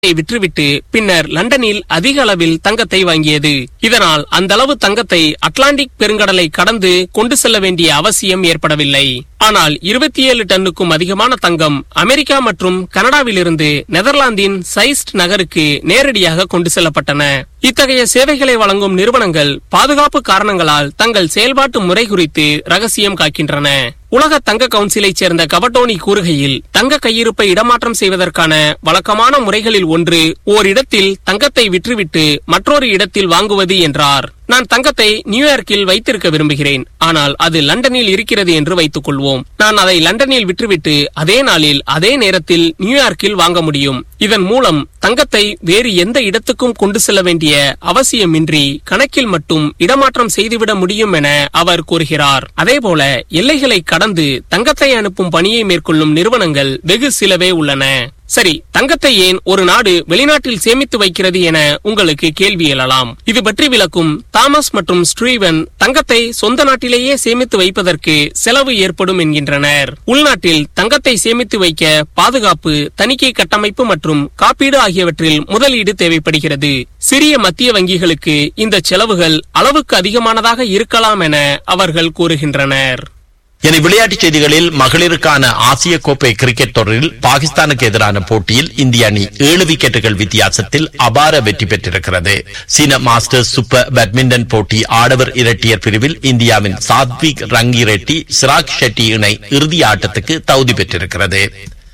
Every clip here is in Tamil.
தங்கத்தை விற்றுவிட்டு பின்னர் லண்டனில் அதிக அளவில் தங்கத்தை வாங்கியது இதனால் அந்த அளவு தங்கத்தை அட்லாண்டிக் பெருங்கடலை கடந்து கொண்டு செல்ல வேண்டிய அவசியம் ஏற்படவில்லை ஆனால் இருபத்தி ஏழு டன்னுக்கும் அதிகமான தங்கம் அமெரிக்கா மற்றும் கனடாவிலிருந்து நெதர்லாந்தின் சைஸ்ட் நகருக்கு நேரடியாக கொண்டு செல்லப்பட்டன இத்தகைய சேவைகளை வழங்கும் நிறுவனங்கள் பாதுகாப்பு காரணங்களால் தங்கள் செயல்பாட்டு முறை குறித்து ரகசியம் காக்கின்றன உலக தங்க கவுன்சிலைச் சேர்ந்த கவட்டோனி கூறுகையில் தங்க கையிருப்பை இடமாற்றம் செய்வதற்கான வழக்கமான முறைகளில் ஒன்று ஓரிடத்தில் தங்கத்தை விற்றுவிட்டு மற்றொரு இடத்தில் வாங்குவது என்றார் நான் தங்கத்தை நியூயார்க்கில் வைத்திருக்க விரும்புகிறேன் ஆனால் அது லண்டனில் இருக்கிறது என்று வைத்துக் கொள்வோம் நான் அதை லண்டனில் விற்றுவிட்டு அதே நாளில் அதே நேரத்தில் நியூயார்க்கில் வாங்க முடியும் இதன் மூலம் தங்கத்தை வேறு எந்த இடத்துக்கும் கொண்டு செல்ல வேண்டிய அவசியமின்றி கணக்கில் மட்டும் இடமாற்றம் செய்துவிட முடியும் என அவர் கூறுகிறார் அதேபோல எல்லைகளை கடந்து தங்கத்தை அனுப்பும் பணியை மேற்கொள்ளும் நிறுவனங்கள் வெகு சிலவே உள்ளன சரி தங்கத்தை ஏன் ஒரு நாடு வெளிநாட்டில் சேமித்து வைக்கிறது என உங்களுக்கு கேள்வி எழலாம் இது பற்றி விளக்கும் தாமஸ் மற்றும் ஸ்டீவன் தங்கத்தை சொந்த நாட்டிலேயே சேமித்து வைப்பதற்கு செலவு ஏற்படும் என்கின்றனர் உள்நாட்டில் தங்கத்தை சேமித்து வைக்க பாதுகாப்பு தணிக்கை கட்டமைப்பு மற்றும் காப்பீடு ஆகியவற்றில் முதலீடு தேவைப்படுகிறது சிறிய மத்திய வங்கிகளுக்கு இந்த செலவுகள் அளவுக்கு அதிகமானதாக இருக்கலாம் என அவர்கள் கூறுகின்றனர் இனி விளையாட்டுச் செய்திகளில் மகளிருக்கான ஆசிய கோப்பை கிரிக்கெட் தொடரில் பாகிஸ்தானுக்கு எதிரான போட்டியில் இந்திய அணி ஏழு விக்கெட்டுகள் வித்தியாசத்தில் அபார வெற்றி பெற்றிருக்கிறது சீன மாஸ்டர்ஸ் சூப்பர் பேட்மிண்டன் போட்டி ஆடவர் இரட்டையர் பிரிவில் இந்தியாவின் சாத்விக் ரங்கி ரெட்டி சிராக் ஷெட்டி இணை இறுதி ஆட்டத்துக்கு தகுதி பெற்றிருக்கிறது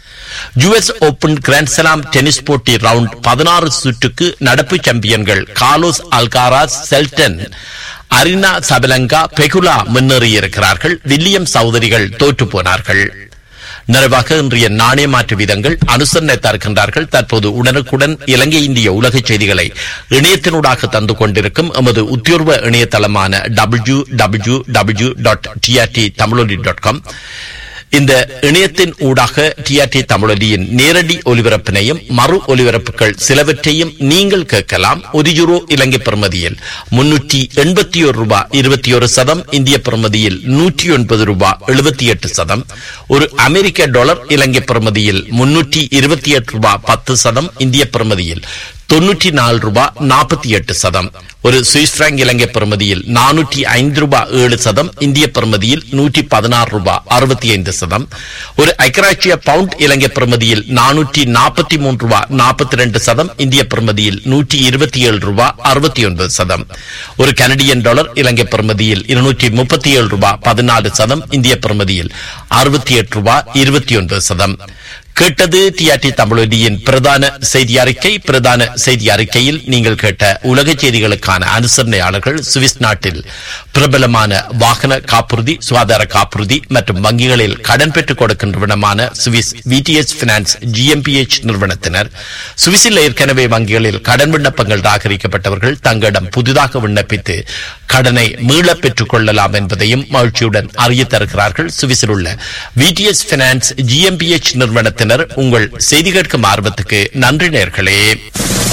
யுஎஸ் ஓபன் கிராண்ட்ஸ்லாம் டென்னிஸ் போட்டி ரவுண்ட் பதினாறு சுற்றுக்கு நடப்பு சாம்பியன்கள் Carlos Alcaraz Shelton Arina Sabalenka Pegula முன்னேறியிருக்கிறார்கள் வில்லியம் சௌதரிகள் தோற்று போனார்கள் நிறைவாக இன்றைய நாணய மாற்று வீதங்கள் அனுசரணை தருகின்றார்கள் தற்போது உடனுக்குடன் இலங்கை இந்திய உலக செய்திகளை இணையத்தினூடாக தந்து கொண்டிருக்கும் எமது உத்தியோர்வ இணையதளமான W W W dot TRT Tamiloli dot com இந்த இணையத்தின் ஊடாக டிஆர்டி தமிழொலியின் நேரடி ஒலிபரப்பினையும் மறு ஒலிபரப்புகள் சிலவற்றையும் நீங்கள் கேட்கலாம் ஒரு யூரோ இலங்கை பெறுமதியில் முன்னூற்றி எண்பத்தி ஒரு ரூபாய் இருபத்தி ஒரு சதம் இந்திய பெறுமதியில் நூற்றி ஒன்பது ரூபாய் எழுபத்தி எட்டு சதம் ஒரு அமெரிக்க டாலர் இலங்கை பெறுமதியில் முன்னூற்றி இருபத்தி எட்டு ரூபாய் பத்து சதம் இந்திய பெறுமதியில் தொன்னூற்றி நாலு ரூபாய் நாற்பத்தி எட்டு சதம் ஒரு சுவிஸ் பிராங்க் இலங்கை பெறுமதியில் நானூற்றி ஐந்து ரூபாய் ஏழு சதம் இந்திய பெறுமதியில் நூற்றி பதினாறு ரூபாய் அறுபத்தி ஐந்து சதம் ஒரு ஐக்கராட்சிய பவுண்ட் இலங்கை பெறுமதியில் நானூற்றி நாற்பத்தி மூன்று ரூபாய் நாற்பத்தி ரெண்டு சதம் இந்திய பெறுமதியில் நூற்றி இருபத்தி ஏழு ரூபாய் அறுபத்தி ஒன்பது சதம் ஒரு கனடியன் டாலர் இலங்கை பெறுமதியில் இருநூற்றி முப்பத்தி ஏழு ரூபாய் பதினாலு சதம் இந்திய பெறுமதியில் அறுபத்தி எட்டு ரூபாய் இருபத்தி ஒன்பது சதம் கேட்டது டிஆர்டி தமிழொலியின் பிரதான செய்தி அறிக்கை பிரதான செய்தி அறிக்கையில் நீங்கள் கேட்ட உலக செய்திகளுக்கான அனுசரணையாளர்கள் சுவிஸ் நாட்டில் பிரபலமான வாகன காப்புறுதி சுகாதார காப்புறுதி மற்றும் வங்கிகளில் கடன் பெற்றுக் கொடுக்கின்றவனமான சுவிஸ் விடிஎஸ் பினான்ஸ் ஜிஎம்பிஎச் நிறுவனத்தினர் சுவிஸில் ஏற்கனவே வங்கிகளில் கடன் விண்ணப்பங்கள் ராகரிக்கப்பட்டவர்கள் தங்களிடம் புதிதாக விண்ணப்பித்து கடனை மீள பெற்றுக் கொள்ளலாம் என்பதையும் மகிழ்ச்சியுடன் அறிய தருகிறார்கள் சுவிஸில் உள்ள விடிஎஸ் பினான்ஸ் ஜிஎம்பிஎச் நிறுவனத்தினர் உங்கள் செய்தி கேட்கும் ஆர்வத்துக்கு நன்றி நேர்களே